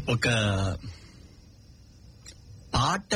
ఒక పాట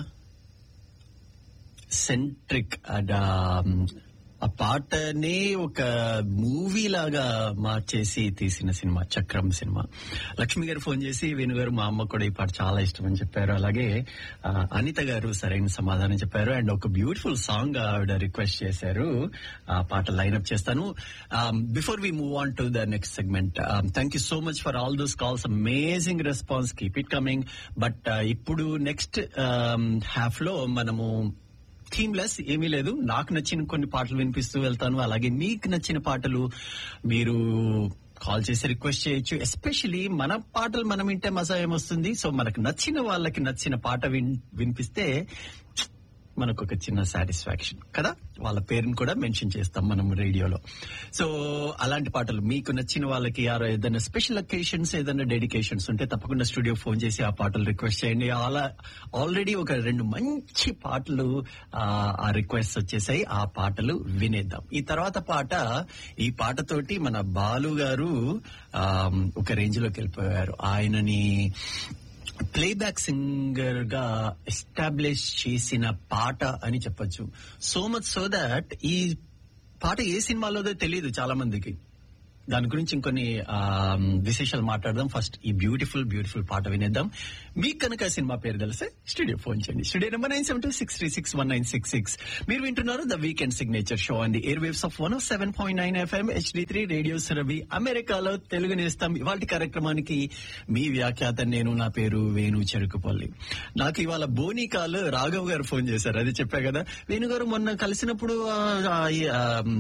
సెంట్రిక్ ఆ పాటనే ఒక మూవీ లాగా మార్చేసి తీసిన సినిమా చక్రం సినిమా లక్ష్మి గారు ఫోన్ చేసి వేణు గారు మా అమ్మ కూడా ఈ పాట చాలా ఇష్టం అని చెప్పారు అలాగే ఆ, అనిత గారు సరైన సమాధానం చెప్పారు అండ్ ఒక బ్యూటిఫుల్ సాంగ్ ఆవిడ రిక్వెస్ట్ చేశారు ఆ పాట లైన్అప్ చేస్తాను before we move on to the next segment thank you so much for all those calls amazing response keep it coming but ఇప్పుడు నెక్స్ట్ హాఫ్ లో మనము థీమ్లెస్ ఏమీ లేదు నాకు నచ్చిన కొన్ని పాటలు వినిపిస్తూ వెళ్తాను అలాగే మీకు నచ్చిన పాటలు మీరు కాల్ చేసి రిక్వెస్ట్ చేయొచ్చు ఎస్పెషలీ మన పాటలు మనం వింటే మజా ఏమొస్తుంది సో మనకు నచ్చిన వాళ్ళకి నచ్చిన పాట విన్ వినిపిస్తే మనకు ఒక చిన్న సాటిస్ఫాక్షన్ కదా వాళ్ళ పేరుని కూడా మెన్షన్ చేస్తాం మనం రేడియోలో సో అలాంటి పాటలు మీకు నచ్చిన వాళ్ళకి యారో ఏదైనా స్పెషల్ అకేషన్స్ ఏదైనా డెడికేషన్స్ ఉంటే తప్పకుండా స్టూడియో ఫోన్ చేసి ఆ పాటలు రిక్వెస్ట్ చేయండి అలా ఆల్రెడీ ఒక రెండు మంచి పాటలు ఆ, ఆ రిక్వెస్ట్ వచ్చేసాయి ఆ పాటలు వినేద్దాం ఈ తర్వాత పాట ఈ పాటతోటి మన బాలు గారు ఆ, ఒక రేంజ్ లోకి వెళ్ళిపోయారు ఆయనని ప్లేబ్యాక్ సింగర్ గా ఎస్టాబ్లిష్ చేసిన పాట అని చెప్పొచ్చు సో మచ్ సో దట్ ఈ పాట ఏ సినిమాలోదో తెలియదు చాలా మందికి దాని గురించి ఇంకొన్ని ఆ, విశేషాలు మాట్లాడదాం ఫస్ట్ ఈ బ్యూటిఫుల్ బ్యూటిఫుల్ పాట వినేద్దాం మీకు కనుక సినిమా పేరు తెలిస్తే స్టూడియో ఫోన్ చేయండి studio number nine seven two six three six one nine six six మీరు వింటున్నారు the weekend signature show and air waves of one seven point nine FM HD three radio Ravi అమెరికాలో తెలుగు నేస్తాం ఇవాళ కార్యక్రమానికి మీ వ్యాఖ్యాత నేను నా పేరు వేణు చెరుకుపల్లి నాకు ఇవాళ బోని కాల్ రాఘవ్ గారు ఫోన్ చేశారు అది చెప్పా కదా వేణు గారు మొన్న కలిసినప్పుడు ఆ, ఆ,